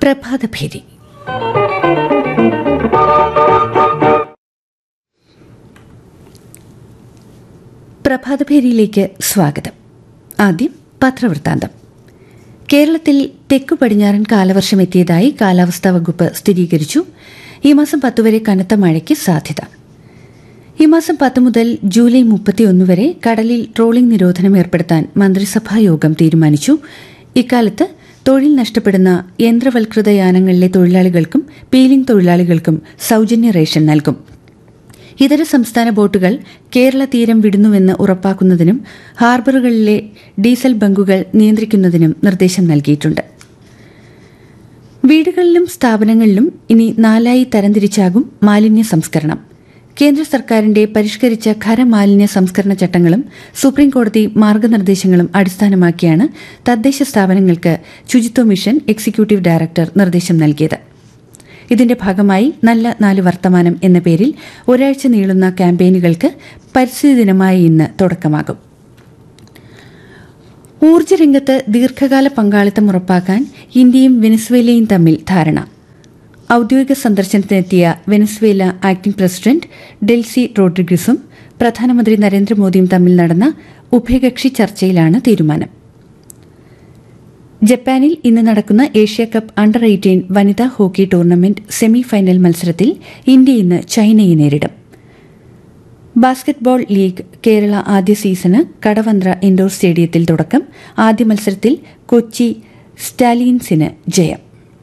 പ്രഭാതഭേരി പ്രഭാതഭേരിയിലേക്ക് സ്വാഗതം ആദ്യം പത്രവൃത്താന്തം കേരളത്തിൽ തെക്കു പടിഞ്ഞാറൻ കാലവർഷം എത്തിയതായി കാലാവസ്ഥാ വകുപ്പ് സ്ഥിരീകരിച്ചു ഈ മാസം പത്ത് വരെ കനത്ത മഴയ്ക്ക് സാധ്യത ഈ മാസം പത്ത് മുതൽ ജൂലൈ മുപ്പത്തിയൊന്ന് വരെ കടലിൽ ട്രോളിംഗ് നിരോധനം ഏർപ്പെടുത്താൻ മന്ത്രിസഭാ യോഗം തീരുമാനിച്ചു ഇക്കാലത്ത് തൊഴിൽ നഷ്ടപ്പെടുന്ന യന്ത്രവൽകൃത യാനങ്ങളിലെ തൊഴിലാളികൾക്കും പീലിംഗ് തൊഴിലാളികൾക്കും സൌജന്യ റേഷൻ നൽകും ഇതര സംസ്ഥാന ബോട്ടുകൾ കേരള തീരം വിടുന്നുവെന്ന് ഉറപ്പാക്കുന്നതിനും ഹാർബറുകളിലെ ഡീസൽ ബങ്കുകൾ നിയന്ത്രിക്കുന്നതിനും നിർദ്ദേശം നൽകിയിട്ടുണ്ട് വീടുകളിലും സ്ഥാപനങ്ങളിലും ഇനി നാലായി തരംതിരിച്ചാകും മാലിന്യ സംസ്കരണം കേന്ദ്ര സർക്കാരിന്റെ പരിഷ്കരിച്ച ഖരമാലിന്യ സംസ്കരണ ചട്ടങ്ങളും സുപ്രീംകോടതി മാർഗനിർദ്ദേശങ്ങളും അടിസ്ഥാനമാക്കിയാണ് തദ്ദേശ സ്ഥാപനങ്ങൾക്ക് ശുചിത്വ മിഷൻ എക്സിക്യൂട്ടീവ് ഡയറക്ടർ നിർദ്ദേശം നൽകിയത് ഇതിന്റെ ഭാഗമായി നല്ല നാല് വർത്തമാനം എന്ന പേരിൽ ഒരാഴ്ച നീളുന്ന ക്യാമ്പയിനുകൾക്ക് പരിസ്ഥിതി ദിനമായ ഇന്ന് തുടക്കമാകും ഊർജ്ജരംഗത്ത് ദീർഘകാല പങ്കാളിത്തം ഉറപ്പാക്കാൻ ഇന്ത്യയും വെനസ്വേലയും തമ്മിൽ ധാരണ ഔദ്യോഗിക സന്ദർശനത്തിനെത്തിയ വെനസ്വേല ആക്ടിംഗ് പ്രസിഡന്റ് ഡെൽസി റോഡ്രിഗസും പ്രധാനമന്ത്രി നരേന്ദ്രമോദിയും തമ്മിൽ നടന്ന ഉഭയകക്ഷി ചർച്ചയിലാണ് തീരുമാനം ജപ്പാനിൽ ഇന്ന് നടക്കുന്ന ഏഷ്യ കപ്പ് അണ്ടർ എയ്റ്റീൻ വനിതാ ഹോക്കി ടൂർണമെന്റ് സെമി ഫൈനൽ മത്സരത്തിൽ ഇന്ത്യ ഇന്ന് ചൈനയെ നേരിടും ബാസ്കറ്റ്ബോൾ ലീഗ് കേരള ആദ്യ സീസണ് കടവന്ത്ര ഇൻഡോർ സ്റ്റേഡിയത്തിൽ തുടക്കം ആദ്യ മത്സരത്തിൽ കൊച്ചി സ്റ്റാലിയൻസിന് ജയം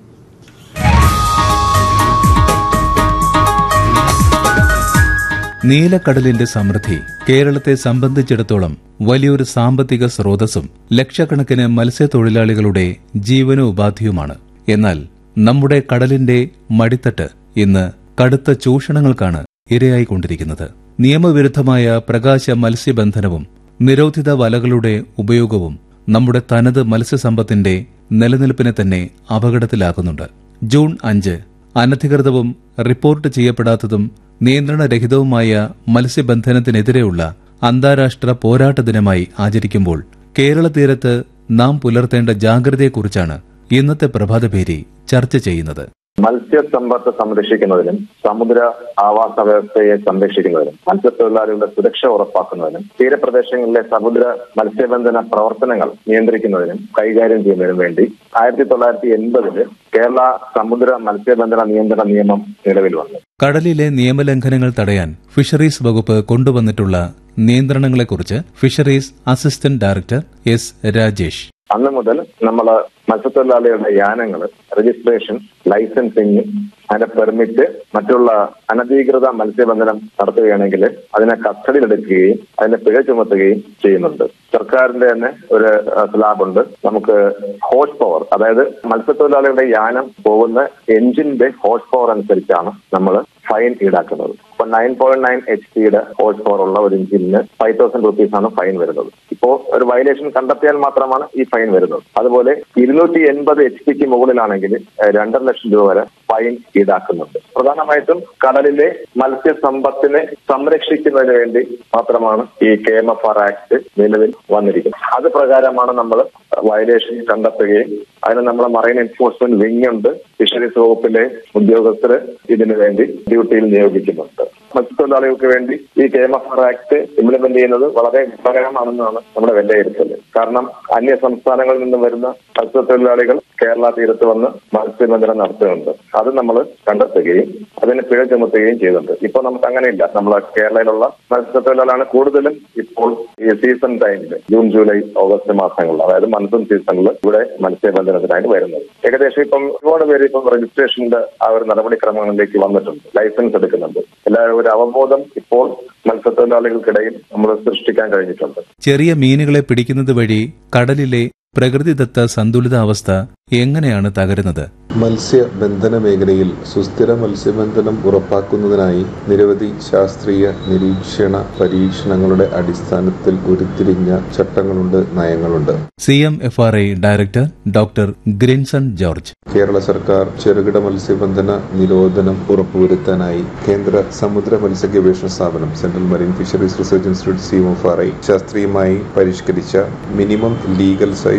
നീലക്കടലിന്റെ സമൃദ്ധി കേരളത്തെ സംബന്ധിച്ചിടത്തോളം വലിയൊരു സാമ്പത്തിക സ്രോതസ്സും ലക്ഷക്കണക്കിന് മത്സ്യത്തൊഴിലാളികളുടെ ജീവനോപാധിയുമാണ് എന്നാൽ നമ്മുടെ കടലിന്റെ മടിത്തട്ട് ഇന്ന് കടുത്ത ചൂഷണങ്ങൾക്കാണ് ഇരയായിക്കൊണ്ടിരിക്കുന്നത് നിയമവിരുദ്ധമായ പ്രകാശ മത്സ്യബന്ധനവും നിരോധിത വലകളുടെ ഉപയോഗവും നമ്മുടെ തനത് മത്സ്യസമ്പത്തിന്റെ നിലനിൽപ്പിനെ തന്നെ അപകടത്തിലാക്കുന്നുണ്ട് ജൂൺ അഞ്ച് അനധികൃതവും റിപ്പോർട്ട് ചെയ്യപ്പെടാത്തതും നിയന്ത്രണരഹിതവുമായ മത്സ്യബന്ധനത്തിനെതിരെയുള്ള അന്താരാഷ്ട്ര പോരാട്ട ദിനമായി ആചരിക്കുമ്പോൾ കേരള തീരത്ത് നാം പുലർത്തേണ്ട ജാഗ്രതയെക്കുറിച്ചാണ് ഇന്നത്തെ പ്രഭാതപേരി ചർച്ച ചെയ്യുന്നത് മത്സ്യസമ്പത്ത് സംരക്ഷിക്കുന്നതിനും സമുദ്ര ആവാസ വ്യവസ്ഥയെ സംരക്ഷിക്കുന്നതിനും മത്സ്യത്തൊഴിലാളികളുടെ സുരക്ഷ ഉറപ്പാക്കുന്നതിനും തീരപ്രദേശങ്ങളിലെ സമുദ്ര മത്സ്യബന്ധന പ്രവർത്തനങ്ങൾ നിയന്ത്രിക്കുന്നതിനും കൈകാര്യം ചെയ്യുന്നതിനും വേണ്ടി ആയിരത്തി തൊള്ളായിരത്തി എൺപതില് കേരള സമുദ്ര മത്സ്യബന്ധന നിയന്ത്രണ നിയമം നിലവിൽ വന്നു കടലിലെ നിയമലംഘനങ്ങൾ തടയാൻ ഫിഷറീസ് വകുപ്പ് കൊണ്ടുവന്നിട്ടുള്ള നിയന്ത്രണങ്ങളെക്കുറിച്ച് fisheries assistant director S Rajesh അന്ന് മുതൽ നമ്മൾ മത്സ്യത്തൊഴിലാളികളുടെ യാനങ്ങൾ രജിസ്ട്രേഷൻ ലൈസൻസിങ് അതിന്റെ പെർമിറ്റ് മറ്റുള്ള അനധികൃത മത്സ്യബന്ധനം നടത്തുകയാണെങ്കിൽ അതിനെ കസ്റ്റഡിയിലെടുക്കുകയും അതിനെ പിഴ ചുമത്തുകയും ചെയ്യുന്നുണ്ട് സർക്കാരിന്റെ തന്നെ ഒരു സ്ലാബ് ഉണ്ട് നമുക്ക് ഹോഴ്സ് പവർ അതായത് മത്സ്യത്തൊഴിലാളികളുടെ യാനം പോകുന്ന എഞ്ചിന്റെ ഹോഴ്സ് പവർ അനുസരിച്ചാണ് നമ്മൾ ഫൈൻ ഈടാക്കുന്നത് ഇപ്പൊ നയൻ പോയിന്റ് നയൻ എച്ച് പിയുടെ ഹോഴ്സ് പവർ ഉള്ള ഒരു എഞ്ചിന് ഫൈവ് തൗസൻഡ് റുപ്പീസ് ആണ് ഫൈൻ വരുന്നത് ഇപ്പോ ഒരു വയലേഷൻ കണ്ടെത്തിയാൽ മാത്രമാണ് ഈ ഫൈൻ വരുന്നത് അതുപോലെ ഇരുന്നൂറ്റി എൺപത് എച്ച് പിക്ക് മുകളിലാണെങ്കിൽ രണ്ടര ലക്ഷം രൂപ വരെ ഫൈൻ ഈടാക്കുന്നുണ്ട് പ്രധാനമായിട്ടും കടലിലെ മത്സ്യസമ്പത്തിനെ സംരക്ഷിക്കുന്നതിന് വേണ്ടി മാത്രമാണ് ഈ K M F R act നിലവിൽ വന്നിരിക്കുന്നത് അത് പ്രകാരമാണ് നമ്മൾ വയലേഷൻ കണ്ടെത്തുകയും അതിന് നമ്മുടെ മറൈൻ എൻഫോഴ്സ്മെന്റ് വിങ് ഉണ്ട് ഫിഷറീസ് വകുപ്പിലെ ഉദ്യോഗസ്ഥർ ഇതിനു വേണ്ടി ഡ്യൂട്ടിയിൽ നിയോഗിക്കുന്നുണ്ട് മത്സ്യത്തൊഴിലാളികൾക്ക് വേണ്ടി ഈ K M F R act implement ചെയ്യുന്നത് വളരെ ഗുണകരമാണെന്നാണ് നമ്മുടെ വിലയിരുത്തൽ കാരണം അന്യ സംസ്ഥാനങ്ങളിൽ നിന്നും വരുന്ന മത്സ്യത്തൊഴിലാളികൾ കേരള തീരത്ത് വന്ന് മത്സ്യബന്ധനം നടത്തുന്നുണ്ട് അത് നമ്മൾ കണ്ടെത്തുകയും അതിന് പിഴ ചുമത്തുകയും ചെയ്യുന്നുണ്ട് ഇപ്പോൾ നമുക്ക് അങ്ങനെയില്ല നമ്മളെ കേരളയിലുള്ള മത്സ്യത്തൊഴിലാളികളാണ് കൂടുതലും ഇപ്പോൾ ഈ സീസൺ ടൈമിൽ ജൂൺ ജൂലൈ ഓഗസ്റ്റ് മാസങ്ങളിൽ അതായത് മൺസൂൺ സീസണിൽ ഇവിടെ മത്സ്യബന്ധനത്തിനായിട്ട് വരുന്നത് ഏകദേശം ഇപ്പം ഒരുപാട് പേര് ഇപ്പം രജിസ്ട്രേഷന്റെ ആ ഒരു നടപടിക്രമങ്ങളിലേക്ക് വന്നിട്ടുണ്ട് ലൈസൻസ് എടുക്കുന്നുണ്ട് എല്ലാവരും ഒരു അവബോധം ഇപ്പോൾ മത്സ്യത്തൊഴിലാളികൾക്കിടയിൽ നമ്മൾ സൃഷ്ടിക്കാൻ കഴിഞ്ഞിട്ടുണ്ട് ചെറിയ മീനുകളെ പിടിക്കുന്നത് വഴി കടലിലെ പ്രകൃതിദത്ത സന്തുലിതാവസ്ഥ എങ്ങനെയാണ് തകരുന്നത് മത്സ്യബന്ധന മേഖലയിൽ സുസ്ഥിര മത്സ്യബന്ധനം ഉറപ്പാക്കുന്നതിനായി നിരവധി ശാസ്ത്രീയ നിരീക്ഷണ പരീക്ഷണങ്ങളുടെ അടിസ്ഥാനത്തിൽ ഉരുത്തിരിഞ്ഞ ചട്ടങ്ങളുണ്ട് നയങ്ങളുണ്ട് C M F R I director doctor Grinson George Kerala സർക്കാർ ചെറുകിട മത്സ്യബന്ധന നിരോധനം ഉറപ്പുവരുത്താനായി കേന്ദ്ര സമുദ്ര മത്സ്യ ഗവേഷണ സ്ഥാപനം central marine fisheries research institute C M F R I ശാസ്ത്രീയമായി പരിഷ്കരിച്ച മിനിമം ലീഗൽ സൈസ്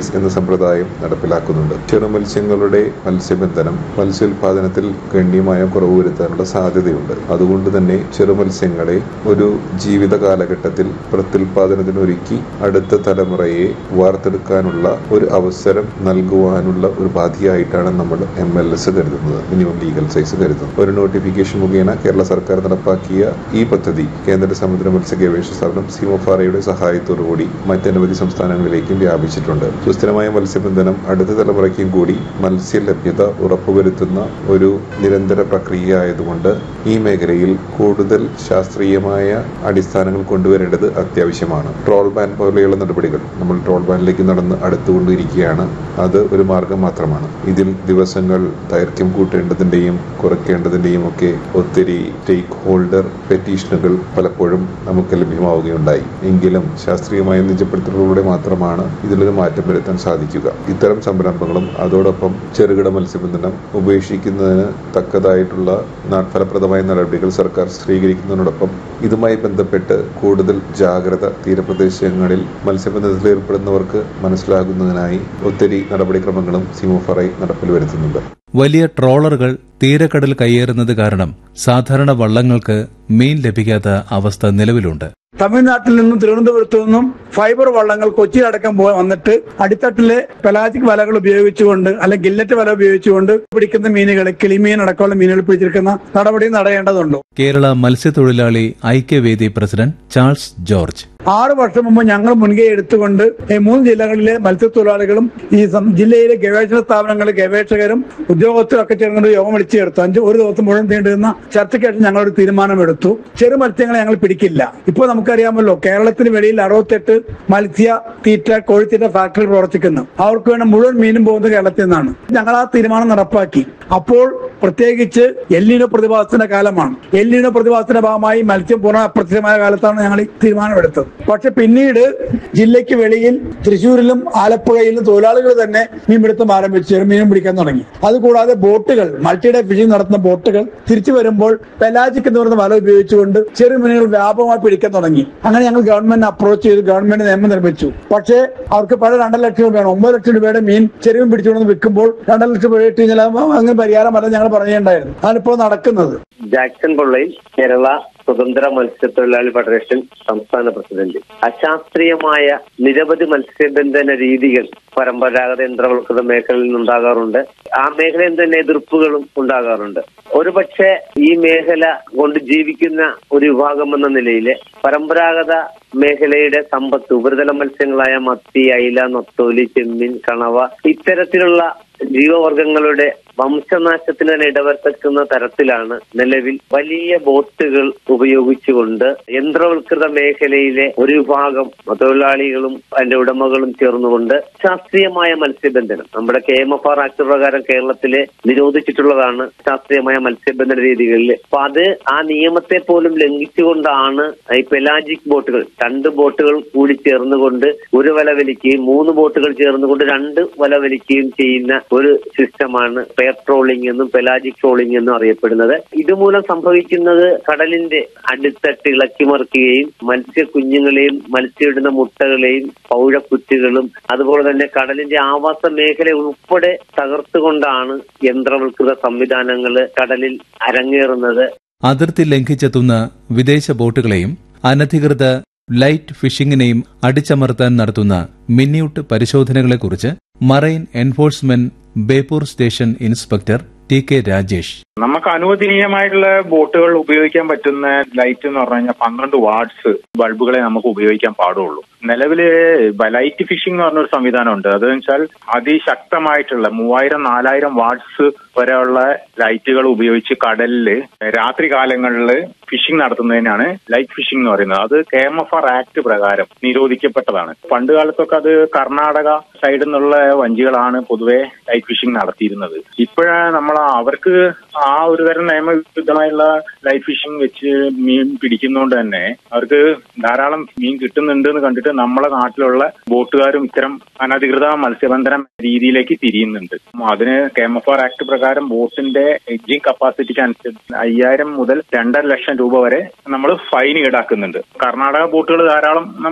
ലൈസൻസ് എന്ന സമ്പ്രദായം നടപ്പിലാക്കുന്നുണ്ട് ചെറുമത്സ്യങ്ങളുടെ മത്സ്യബന്ധനം മത്സ്യോൽപാദനത്തിൽ ഗണ്യമായ കുറവ് വരുത്താനുള്ള സാധ്യതയുണ്ട് അതുകൊണ്ട് തന്നെ ചെറുമത്സ്യങ്ങളെ ഒരു ജീവിത കാലഘട്ടത്തിൽ പ്രത്യുൽപാദനത്തിനൊരുക്കി അടുത്ത തലമുറയെ വാർത്തെടുക്കാനുള്ള ഒരു അവസരം നൽകുവാനുള്ള ഒരു ബാധ്യയായിട്ടാണ് നമ്മൾ എം എൽ എസ് കരുതുന്നത് മിനിമം ലീഗൽ സൈസ് കരുതുന്നത് ഒരു നോട്ടിഫിക്കേഷൻ മുഖേന കേരള സർക്കാർ നടപ്പാക്കിയ ഈ പദ്ധതി കേന്ദ്ര സമുദ്ര മത്സ്യ ഗവേഷണ സ്ഥാപനം സിമോഫാറയുടെ സഹായത്തോടുകൂടി മറ്റനവധി സംസ്ഥാനങ്ങളിലേക്കും വ്യാപിച്ചിട്ടുണ്ട് സുസ്ഥിരമായ മത്സ്യബന്ധനം അടുത്ത തലമുറയ്ക്കും കൂടി മത്സ്യ ലഭ്യത ഉറപ്പുവരുത്തുന്ന ഒരു നിരന്തര പ്രക്രിയ ആയതുകൊണ്ട് ഈ മേഖലയിൽ കൂടുതൽ ശാസ്ത്രീയമായ അടിസ്ഥാനങ്ങൾ കൊണ്ടുവരേണ്ടത് അത്യാവശ്യമാണ് ട്രോൾ ബാൻ പോലെയുള്ള നടപടികൾ നമ്മൾ ട്രോൾ ബാനിലേക്ക് നടന്ന് അടുത്തുകൊണ്ടിരിക്കുകയാണ് അത് ഒരു മാർഗം മാത്രമാണ് ഇതിൽ ദിവസങ്ങൾ ദൈർഘ്യം കൂട്ടേണ്ടതിന്റെയും കുറയ്ക്കേണ്ടതിന്റെയും ഒക്കെ ഒത്തിരി സ്റ്റേക്ക് ഹോൾഡർ പെറ്റീഷനുകൾ പലപ്പോഴും നമുക്ക് ലഭ്യമാവുകയുണ്ടായി എങ്കിലും ശാസ്ത്രീയമായ നിജപ്പെടുത്തലുകളിലൂടെ മാത്രമാണ് ഇതിലൊരു മാറ്റം വരുത്താൻ സാധിക്കുക ഇത്തരം സംരംഭങ്ങളും അതോടൊപ്പം ചെറുകിട മത്സ്യബന്ധനം ഉപേക്ഷിക്കുന്നതിന് തക്കതായിട്ടുള്ള ന- ഫലപ്രദമായ നടപടികൾ സർക്കാർ സ്വീകരിക്കുന്നതിനോടൊപ്പം ഇതുമായി ബന്ധപ്പെട്ട് കൂടുതൽ ജാഗ്രത തീരപ്രദേശങ്ങളിൽ മത്സ്യബന്ധനത്തിൽ ഏർപ്പെടുന്നവർക്ക് മനസ്സിലാകുന്നതിനായി ഒത്തിരി നടപടിക്രമങ്ങളും സിമോഫറായി നടപ്പിൽ വരുത്തുന്നുണ്ട് വലിയ ട്രോളറുകൾ തീരക്കടൽ കയ്യേറുന്നത് കാരണം സാധാരണ വള്ളങ്ങൾക്ക് മീൻ ലഭിക്കാത്ത അവസ്ഥ നിലവിലുണ്ട് തമിഴ്നാട്ടിൽ നിന്നും തിരുവനന്തപുരത്തു നിന്നും ഫൈബർ വള്ളങ്ങൾ കൊച്ചിയിലടക്കം പോ വന്നിട്ട് അടിത്തട്ടിലെ പെലാജിക് വലകൾ ഉപയോഗിച്ചുകൊണ്ട് അല്ലെങ്കിൽ ഗില്ലറ്റ് വല ഉപയോഗിച്ചുകൊണ്ട് പിടിക്കുന്ന മീനുകളെ കിളിമീൻ അടക്കമുള്ള മീനുകൾ പിടിച്ചെടുക്കുന്ന നടപടി നടയേണ്ടതുണ്ട് കേരള മത്സ്യത്തൊഴിലാളി ഐക്യവേദി പ്രസിഡന്റ് ചാൾസ് ജോർജ് ആറ് വർഷം മുമ്പ് ഞങ്ങൾ മുൻകൈ എടുത്തുകൊണ്ട് ഈ മൂന്ന് ജില്ലകളിലെ മത്സ്യത്തൊഴിലാളികളും ഈ സം- ജില്ലയിലെ ഗവേഷണ സ്ഥാപനങ്ങളിലെ ഗവേഷകരും ഉദ്യോഗസ്ഥരും ഒക്കെ ചേർന്നുകൊണ്ട് യോഗം വിളിച്ചു ചേർത്തു അഞ്ച് ഒരു ദിവസം മുഴുവൻ നീണ്ടുനിന്ന ചർച്ചയ്ക്കായിട്ട് ഞങ്ങളൊരു തീരുമാനമെടുത്തു ചെറു മത്സ്യങ്ങളെ ഞങ്ങൾ പിടിക്കില്ല ഇപ്പോൾ നമുക്കറിയാമല്ലോ കേരളത്തിന് വെളിയിൽ അറുപത്തെട്ട് മത്സ്യ തീറ്റ കോഴിത്തീറ്റ ഫാക്ടറി പ്രവർത്തിക്കുന്നു അവർക്ക് വേണ്ട മുഴുവൻ മീനും പോകുന്നത് കേരളത്തിൽ നിന്നാണ് ഞങ്ങൾ ആ തീരുമാനം നടപ്പാക്കി അപ്പോൾ പ്രത്യേകിച്ച് എല്ലിനോ പ്രതിഭാസത്തിന്റെ കാലമാണ് എല്ലിനോ പ്രതിഭാസത്തിന്റെ ഭാഗമായി മത്സ്യം പൂർണ്ണ അപ്രത്യക്ഷമായ കാലത്താണ് ഞങ്ങൾ ഈ തീരുമാനമെടുത്തത് പക്ഷെ പിന്നീട് ജില്ലയ്ക്ക് വെളിയിൽ തൃശ്ശൂരിലും ആലപ്പുഴയിലും തൊഴിലാളികൾ തന്നെ മീൻപിടുത്തം ആരംഭിച്ചു ചെറുമീനും പിടിക്കാൻ തുടങ്ങി അതുകൂടാതെ ബോട്ടുകൾ മൾട്ടിഡേ ഫിഷിംഗ് നടത്തുന്ന ബോട്ടുകൾ തിരിച്ചു വരുമ്പോൾ പെലാജിക് എന്ന് പറയുന്ന വല ഉപയോഗിച്ചുകൊണ്ട് ചെറുമീനുകൾ വ്യാപകമായി പിടിക്കാൻ തുടങ്ങി അങ്ങനെ ഞങ്ങൾ ഗവൺമെന്റ് അപ്രോച്ച് ചെയ്ത് ഗവൺമെന്റ് നിയമം നിർമ്മിച്ചു പക്ഷേ അവർക്ക് പല രണ്ടര ലക്ഷം രൂപയാണ് ഒമ്പത് ലക്ഷം രൂപയുടെ മീൻ ചെരുവും പിടിച്ചുകൊണ്ട് വിൽക്കുമ്പോൾ രണ്ടര ലക്ഷം രൂപ ഇട്ട് കഴിഞ്ഞാൽ അത് അങ്ങനെ പരിഹാരമല്ല ഞങ്ങൾ പറഞ്ഞിട്ടുണ്ടായിരുന്നു അതാണിപ്പോൾ നടക്കുന്നത് ജാക്സൺ പൊള്ളയിൽ കേരള സ്വതന്ത്ര മത്സ്യത്തൊഴിലാളി ഫെഡറേഷൻ സംസ്ഥാന പ്രസിഡന്റ് അശാസ്ത്രീയമായ നിരവധി മത്സ്യബന്ധന രീതികൾ പരമ്പരാഗത യന്ത്രവൽകൃത മേഖലയിൽ നിന്നുണ്ടാകാറുണ്ട് ആ മേഖലയിൽ തന്നെ എതിർപ്പുകളും ഉണ്ടാകാറുണ്ട് ഒരുപക്ഷെ ഈ മേഖല കൊണ്ട് ജീവിക്കുന്ന ഒരു വിഭാഗം എന്ന നിലയിൽ പരമ്പരാഗത മേഖലയുടെ സമ്പത്ത് ഉപരിതല മത്സ്യങ്ങളായ മത്തി അയില നൊത്തോലി ചെമ്മീൻ കണവ ഇത്തരത്തിലുള്ള ജീവവർഗങ്ങളുടെ വംശനാശത്തിന് തന്നെ ഇടവരുത്തുന്ന തരത്തിലാണ് നിലവിൽ വലിയ ബോട്ടുകൾ ഉപയോഗിച്ചുകൊണ്ട് യന്ത്രവൽകൃത മേഖലയിലെ ഒരു വിഭാഗം തൊഴിലാളികളും അതിന്റെ ഉടമകളും ചേർന്നുകൊണ്ട് ശാസ്ത്രീയമായ മത്സ്യബന്ധനം നമ്മുടെ K M F R act പ്രകാരം കേരളത്തിലെ നിരോധിച്ചിട്ടുള്ളതാണ് ശാസ്ത്രീയമായ മത്സ്യബന്ധന രീതികളിൽ അപ്പൊ അത് ആ നിയമത്തെ പോലും ലംഘിച്ചുകൊണ്ടാണ് ഈ പെലാജിക് ബോട്ടുകൾ രണ്ട് ബോട്ടുകൾ കൂടി ചേർന്നുകൊണ്ട് ഒരു വല വലിക്കുകയും മൂന്ന് ബോട്ടുകൾ ചേർന്നുകൊണ്ട് രണ്ട് വല വലിക്കുകയും ചെയ്യുന്ന ഒരു സിസ്റ്റമാണ് പെയർ ട്രോളിംഗ് എന്നും പെലാജിക് ട്രോളിംഗ് എന്നും അറിയപ്പെടുന്നത് ഇതുമൂലം സംഭവിക്കുന്നത് കടലിന്റെ അടിത്തട്ട് ഇളക്കി മറിക്കുകയും മത്സ്യ കുഞ്ഞുങ്ങളെയും മത്സ്യമിടുന്ന മുട്ടകളെയും പൗഴക്കുറ്റുകളും അതുപോലെ തന്നെ കടലിന്റെ ആവാസ മേഖല ഉൾപ്പെടെ തകർത്തുകൊണ്ടാണ് യന്ത്രവൽകൃത സംവിധാനങ്ങൾ കടലിൽ അരങ്ങേറുന്നത് അതിർത്തി ലംഘിച്ചെത്തുന്ന വിദേശ ബോട്ടുകളെയും അനധികൃത ലൈറ്റ് ഫിഷിംഗിനെയും അടിച്ചമർത്താൻ നടത്തുന്ന മിന്യൂട്ട് പരിശോധനകളെക്കുറിച്ച് marine enforcement Beypore station inspector T K Rajesh നമുക്ക് അനുവദനീയമായിട്ടുള്ള ബോട്ടുകൾ ഉപയോഗിക്കാൻ പറ്റുന്ന ലൈറ്റ് എന്ന് പറഞ്ഞു കഴിഞ്ഞാൽ പന്ത്രണ്ട് വാട്ട്സ് ബൾബുകളെ നമുക്ക് ഉപയോഗിക്കാൻ പാടുള്ളൂ നിലവില് ലൈറ്റ് ഫിഷിംഗ് എന്ന് പറഞ്ഞൊരു സംവിധാനമുണ്ട് അത് വെച്ചാൽ അതിശക്തമായിട്ടുള്ള മൂവായിരം നാലായിരം വാട്ട്സ് വരെയുള്ള ലൈറ്റുകൾ ഉപയോഗിച്ച് കടലിൽ രാത്രി കാലങ്ങളിൽ ഫിഷിംഗ് നടത്തുന്നതിനാണ് ലൈറ്റ് ഫിഷിംഗ് എന്ന് പറയുന്നത് അത് K M F R act പ്രകാരം നിരോധിക്കപ്പെട്ടതാണ് പണ്ട് കാലത്തൊക്കെ അത് കർണാടക സൈഡിൽ നിന്നുള്ള വഞ്ചികളാണ് പൊതുവെ ലൈറ്റ് ഫിഷിംഗ് നടത്തിയിരുന്നത് ഇപ്പോഴാ നമ്മൾ അവർക്ക് ആ ഒരു തരം നിയമവിരുദ്ധമായുള്ള ലൈറ്റ് ഫിഷിംഗ് വെച്ച് മീൻ പിടിക്കുന്നതുകൊണ്ട് തന്നെ അവർക്ക് ധാരാളം മീൻ കിട്ടുന്നുണ്ട് എന്ന് കണ്ടിട്ട് നമ്മളെ നാട്ടിലുള്ള ബോട്ടുകാരും ഇത്തരം അനധികൃത മത്സ്യബന്ധന രീതിയിലേക്ക് തിരിയുന്നുണ്ട് അതിന് K M F R act പ്രകാരം ബോട്ടിന്റെ എഡ്ജിങ് കപ്പാസിറ്റിക്ക് അനുസരിച്ച് അയ്യായിരം മുതൽ രണ്ടര ലക്ഷം രൂപ വരെ നമ്മൾ ഫൈൻ ഈടാക്കുന്നുണ്ട് കർണാടക ബോട്ടുകൾ ധാരാളം നമ്മൾ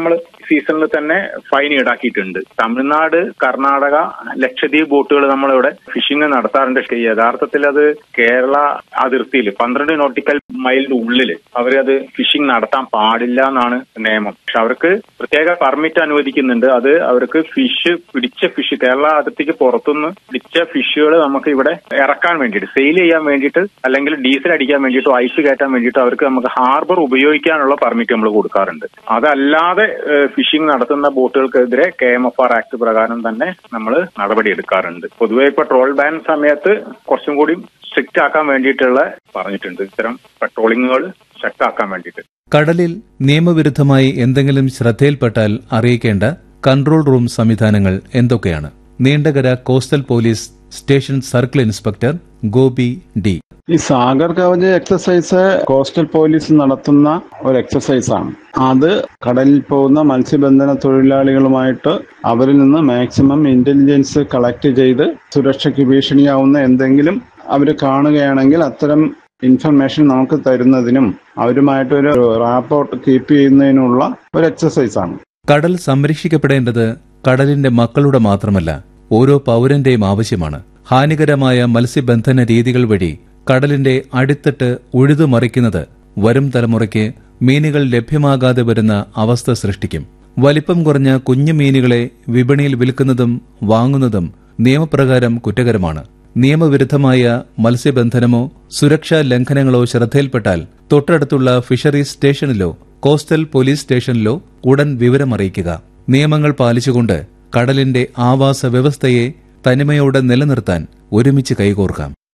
സീസണിൽ തന്നെ ഫൈൻ ഈടാക്കിയിട്ടുണ്ട് തമിഴ്നാട് കർണാടക ലക്ഷദ്വീപ് ബോട്ടുകൾ നമ്മളിവിടെ ഫിഷിംഗ് നടത്താറുണ്ട് പക്ഷേ യഥാർത്ഥത്തിൽ അത് കേരള അതിർത്തിയിൽ പന്ത്രണ്ട് നോട്ടിക്കൽ മൈലിന്റെ ഉള്ളിൽ അവരത് ഫിഷിംഗ് നടത്താൻ പാടില്ല എന്നാണ് നിയമം പക്ഷെ അവർക്ക് പ്രത്യേക പെർമിറ്റ് അനുവദിക്കുന്നുണ്ട് അത് അവർക്ക് ഫിഷ് പിടിച്ച ഫിഷ് കേരള അതിർത്തിക്ക് പുറത്തുനിന്ന് പിടിച്ച ഫിഷുകൾ നമുക്ക് ഇവിടെ ഇറക്കാൻ വേണ്ടിയിട്ട് സെയിൽ ചെയ്യാൻ വേണ്ടിയിട്ട് അല്ലെങ്കിൽ ഡീസൽ അടിക്കാൻ വേണ്ടിയിട്ടോ ഐസ് കയറ്റാൻ വേണ്ടിയിട്ടോ അവർക്ക് നമുക്ക് ഹാർബർ ഉപയോഗിക്കാനുള്ള പെർമിറ്റ് നമ്മൾ കൊടുക്കാറുണ്ട് അതല്ലാതെ ഫിഷിംഗ് നടത്തുന്ന ബോട്ടുകൾക്കെതിരെ K M F R act പ്രകാരം തന്നെ നമ്മൾ നടപടി എടുക്കാറുണ്ട് പൊതുവെ ഇപ്പൊ ട്രോൾ ബാൻ സമയത്ത് കുറച്ചും കൂടി സ്ട്രിക്റ്റ് ആക്കാൻ വേണ്ടിയിട്ടുള്ള പറഞ്ഞിട്ടുണ്ട് ഇത്തരം പെട്രോളിങ്ങുകൾ ശക്തമാക്കാൻ വേണ്ടിയിട്ട് കടലിൽ നിയമവിരുദ്ധമായി എന്തെങ്കിലും ശ്രദ്ധയിൽപ്പെട്ടാൽ അറിയിക്കേണ്ട കൺട്രോൾ റൂം സംവിധാനങ്ങൾ എന്തൊക്കെയാണ് Neendakara coastal police station circle inspector Gopi D ഈ Sagar Kavach exercise coastal police നടത്തുന്ന ഒരു എക്സസൈസ് ആണ് അത് കടലിൽ പോകുന്ന മത്സ്യബന്ധന തൊഴിലാളികളുമായിട്ട് അവരിൽ നിന്ന് മാക്സിമം ഇന്റലിജൻസ് കളക്ട് ചെയ്ത് സുരക്ഷയ്ക്ക് ഭീഷണിയാവുന്ന എന്തെങ്കിലും അവർ കാണുകയാണെങ്കിൽ അത്തരം ഇൻഫർമേഷൻ നമുക്ക് തരുന്നതിനും അവരുമായിട്ട് ഒരു റാപ്പോർട്ട് കീപ്പ് ചെയ്യുന്നതിനുള്ള ഒരു എക്സസൈസ് ആണ് കടൽ സംരക്ഷിക്കപ്പെടേണ്ടത് കടലിന്റെ മക്കളുടെ മാത്രമല്ല ഓരോ പൗരന്റെയും ആവശ്യമാണ് ഹാനികരമായ മത്സ്യബന്ധന രീതികൾ വഴി കടലിന്റെ അടിത്തട്ട് ഉഴുതുമറിക്കുന്നത് വരും തലമുറയ്ക്ക് മീനുകൾ ലഭ്യമാകാതെ വരുന്ന അവസ്ഥ സൃഷ്ടിക്കും വലിപ്പം കുറഞ്ഞ കുഞ്ഞു മീനുകളെ വിപണിയിൽ വിൽക്കുന്നതും വാങ്ങുന്നതും നിയമപ്രകാരം കുറ്റകരമാണ് നിയമവിരുദ്ധമായ മത്സ്യബന്ധനമോ സുരക്ഷാ ലംഘനങ്ങളോ ശ്രദ്ധയിൽപ്പെട്ടാൽ തൊട്ടടുത്തുള്ള ഫിഷറീസ് സ്റ്റേഷനിലോ കോസ്റ്റൽ പോലീസ് സ്റ്റേഷനിലോ ഉടൻ വിവരമറിയിക്കുക നിയമങ്ങൾ പാലിച്ചുകൊണ്ട് കടലിന്റെ ആവാസ വ്യവസ്ഥയെ തനിമയോടെ നിലനിർത്താൻ ഒരുമിച്ച് കൈകോർക്കാം